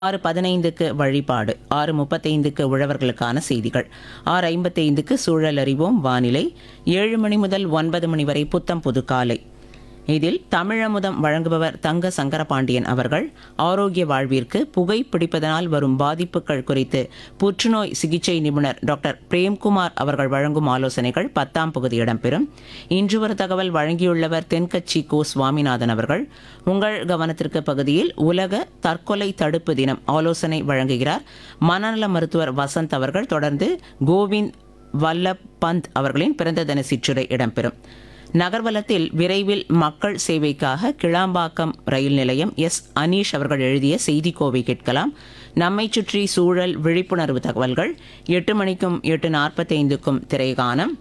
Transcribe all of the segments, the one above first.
ஆறு பதினைந்துக்கு வழிபாடு ஆறு முப்பத்தைந்துக்கு உழவர்களுக்கான செய்திகள் ஆறு ஐம்பத்தைந்துக்கு சூழல் அறிவோம் வானிலை ஏழு மணி முதல் ஒன்பது மணி வரை புத்தம் புது காலை இதில் தமிழமுதம் வழங்குபவர் தங்க சங்கரபாண்டியன் அவர்கள் ஆரோக்கிய வாழ்விற்கு புகை பிடிப்பதனால் வரும் பாதிப்புகள் குறித்து புற்றுநோய் சிகிச்சை நிபுணர் டாக்டர் பிரேம்குமார் அவர்கள் வழங்கும் ஆலோசனைகள் பத்தாம் பகுதி இடம்பெறும் இன்று ஒரு தகவல் வழங்கியுள்ளவர் தென்கட்சி கோ சுவாமிநாதன் அவர்கள் உங்கள் கவனத்திற்கு பகுதியில் உலக தற்கொலை தடுப்பு தினம் ஆலோசனை வழங்குகிறார் மனநல மருத்துவர் வசந்த் அவர்கள் தொடர்ந்து கோவிந்த் வல்லப் பந்த் அவர்களின் பிறந்த தின சிற்றுரை இடம்பெறும் நகர்வலத்தில் விரைவில் மக்கள் சேவைக்காக கிளாம்பாக்கம் ரயில் நிலையம் எஸ் அனீஷ் அவர்கள் எழுதிய செய்திக்கோவை கேட்கலாம் நம்மை சுற்றி சூழல் விழிப்புணர்வு தகவல்கள் எட்டு மணிக்கும் எட்டு நாற்பத்தைந்துக்கும் திரைகானம்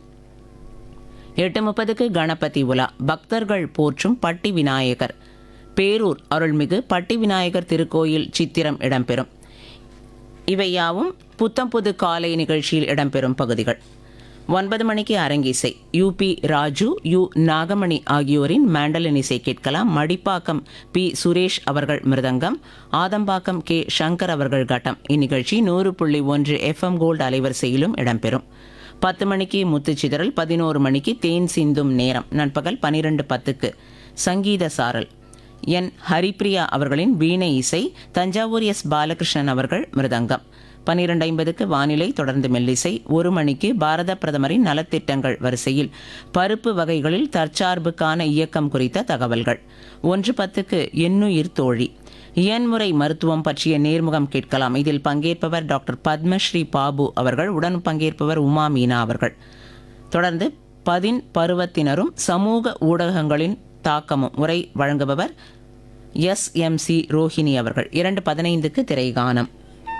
எட்டு முப்பதுக்கு கணபதி உலா பக்தர்கள் போற்றும் பட்டி விநாயகர் பேரூர் அருள்மிகு பட்டி விநாயகர் திருக்கோயில் சித்திரம் இடம்பெறும் இவையாவும் புத்தம் புது காலை நிகழ்ச்சியில் இடம்பெறும் பகுதிகள் ஒன்பது மணிக்கு அரங்கிசை யூபி ராஜு யு நாகமணி ஆகியோரின் மேண்டலின் இசை கேட்கலாம் மடிப்பாக்கம் பி சுரேஷ் அவர்கள் மிருதங்கம் ஆதம்பாக்கம் கே சங்கர் அவர்கள் கட்டம் இந்நிகழ்ச்சி நூறு புள்ளி ஒன்று எஃப்எம் கோல்டு அலைவரிசையிலும் இடம்பெறும் பத்து மணிக்கு முத்துச்சிதறல் பதினோரு மணிக்கு தேன் சிந்தும் நேரம் நண்பகல் பனிரெண்டு பத்துக்கு சங்கீத சாரல் என் ஹரிப்ரியா அவர்களின் வீணை இசை தஞ்சாவூர் எஸ் பாலகிருஷ்ணன் அவர்கள் மிருதங்கம் பன்னிரண்டு ஐம்பதுக்கு வானிலை தொடர்ந்து மெல்லிசை ஒரு மணிக்கு பாரத பிரதமரின் நலத்திட்டங்கள் வரிசையில் பருப்பு வகைகளில் தற்சார்புக்கான இயக்கம் குறித்த தகவல்கள் ஒன்று பத்துக்கு எண்ணுயிர் தோழி இயன்முறை மருத்துவம் பற்றிய நேர்முகம் கேட்கலாம் இதில் பங்கேற்பவர் டாக்டர் பத்மஸ்ரீ பாபு அவர்கள் உடன் பங்கேற்பவர் உமா மீனா அவர்கள் தொடர்ந்து பதின் பருவத்தினரும் சமூக ஊடகங்களின் தாக்கமும் உரை வழங்குபவர் எஸ் எம் சி ரோஹிணி அவர்கள் இரண்டு பதினைந்துக்கு திரைகானம்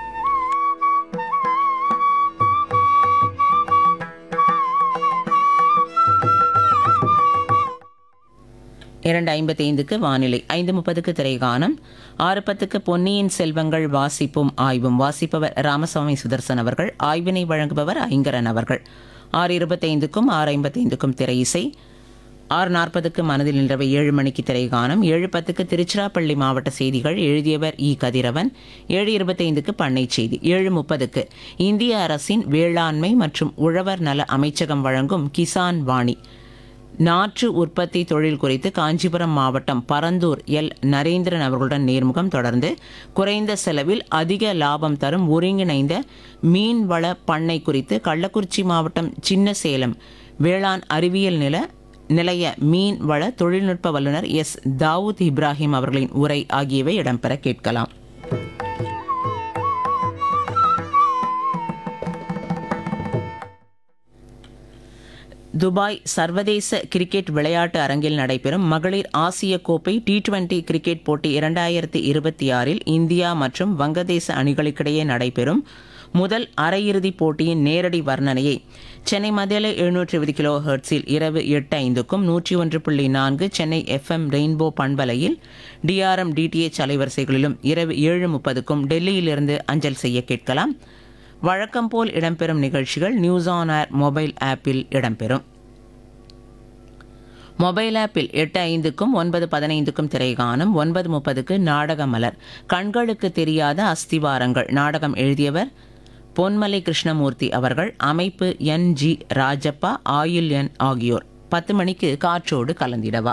இரண்டு ஐம்பத்தி ஐந்துக்கு வானிலை ஐந்து முப்பதுக்கு திரைகானம் ஆறு பத்துக்கு பொன்னியின் செல்வங்கள் வாசிப்பும் ஆய்வும் வாசிப்பவர் ராமசாமி சுதர்சன் அவர்கள் ஆய்வினை வழங்குபவர் ஐங்கரன் அவர்கள் ஆறு இருபத்தைந்துக்கும் ஆறு ஐம்பத்தைந்துக்கும் திரை இசை ஆறு நாற்பதுக்கு மனதில் நின்றவை ஏழு மணிக்கு திரைகானம் ஏழு பத்துக்கு திருச்சிராப்பள்ளி மாவட்ட செய்திகள் எழுதியவர் இ கதிரவன் ஏழு இருபத்தைந்துக்கு பண்ணை செய்தி ஏழு முப்பதுக்கு இந்திய அரசின் வேளாண்மை மற்றும் உழவர் நல அமைச்சகம் வழங்கும் கிசான் வாணி நாற்று உற்பத்தி தொழில் குறித்து காஞ்சிபுரம் மாவட்டம் பரந்தூர் எல் நரேந்திரன் அவர்களுடன் நேர்முகம் தொடர்ந்து குறைந்த செலவில் அதிக லாபம் தரும் ஒருங்கிணைந்த மீன்வள பண்ணை குறித்து கள்ளக்குறிச்சி மாவட்டம் சின்னசேலம் வேளாண் அறிவியல் நில நிலைய மீன் வள தொழில்நுட்ப வல்லுநர் எஸ் தாவூத் இப்ராஹிம் அவர்களின் உரை ஆகியவை இடம்பெற கேட்கலாம் துபாய் சர்வதேச கிரிக்கெட் விளையாட்டு அரங்கில் நடைபெறும் மகளிர் ஆசிய கோப்பை டி டுவெண்டி கிரிக்கெட் போட்டி இரண்டாயிரத்தி இருபத்தி ஆறில் இந்தியா மற்றும் வங்கதேச அணிகளுக்கிடையே நடைபெறும் முதல் அரையிறுதிப் போட்டியின் நேரடி வர்ணனையை சென்னை மத்தியில எழுநூற்றி இருபது கிலோ ஹெர்ட்ஸில் இரவு எட்டு ஐந்துக்கும் நூற்றி ஒன்று புள்ளி நான்கு சென்னை எஃப்எம் ரெயின்போ பண்பலையில் டிஆர்எம் டிடிஎச் அலைவரிசைகளிலும் இரவு ஏழு முப்பதுக்கும் டெல்லியிலிருந்து அஞ்சல் செய்ய கேட்கலாம் வழக்கம் போல் இடம்பெறும் நிகழ்ச்சிகள் நியூஸ் ஆன் ஏர் மொபைல் ஆப்பில் இடம்பெறும் மொபைல் ஆப்பில் எட்டு ஐந்துக்கும் ஒன்பது பதினைந்துக்கும் திரைகாணும் ஒன்பது முப்பதுக்கு நாடக மலர் கண்களுக்கு தெரியாத அஸ்திவாரங்கள் நாடகம் எழுதியவர் பொன்மலை கிருஷ்ணமூர்த்தி அவர்கள் அமைப்பு என் ஜி ராஜப்பா ஆயுள் என் ஆகியோர் பத்து மணிக்கு காற்றோடு கலந்திடவா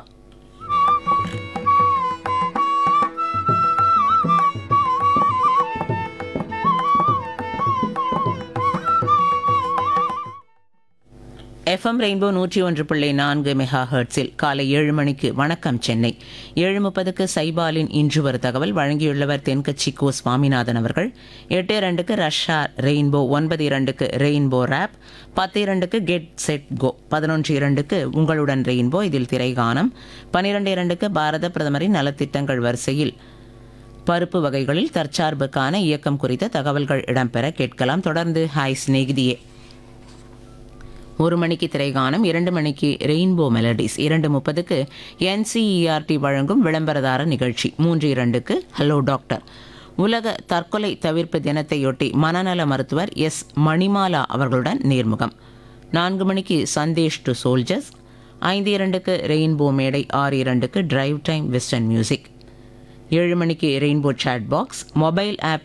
எஃப்எம் ரெயின்போ நூற்றி ஒன்று புள்ளி நான்கு மெகா ஹெர்ட்ஸில் காலை ஏழு மணிக்கு வணக்கம் சென்னை ஏழு முப்பதுக்கு சைபாலின் இன்று ஒரு தகவல் வழங்கியுள்ளவர் தென்கட்சி கோ சுவாமிநாதன் அவர்கள் எட்டு இரண்டுக்கு ரஷ்யா ரெயின்போ ஒன்பது இரண்டுக்கு ரெயின்போ ரேப் பத்து இரண்டுக்கு கெட் செட் கோ பதினொன்று இரண்டுக்கு உங்களுடன் ரெயின்போ இதில் திரைகானம் பன்னிரெண்டு இரண்டுக்கு பாரத பிரதமரின் நலத்திட்டங்கள் வரிசையில் பருப்பு வகைகளில் தற்சார்புக்கான இயக்கம் குறித்த தகவல்கள் இடம்பெற கேட்கலாம் தொடர்ந்து ஹாய் சிநேகிதியே ஒரு மணிக்கு திரைகானம் இரண்டு மணிக்கு ரெயின்போ மெலடிஸ் இரண்டு முப்பதுக்கு என்சிஇஆர்டி வழங்கும் விளம்பரதார நிகழ்ச்சி மூன்று இரண்டுக்கு ஹலோ டாக்டர் உலக தற்கொலை தவிர்ப்பு தினத்தையொட்டி மனநல மருத்துவர் எஸ் மணிமாலா அவர்களுடன் நேர்முகம் நான்கு மணிக்கு சந்தேஷ் டு சோல்ஜர்ஸ் ஐந்து இரண்டுக்கு ரெயின்போ மேடை ஆறு இரண்டுக்கு டிரைவ் டைம் வெஸ்டர்ன் மியூசிக் ஏழு மணிக்கு rainbow chat box mobile app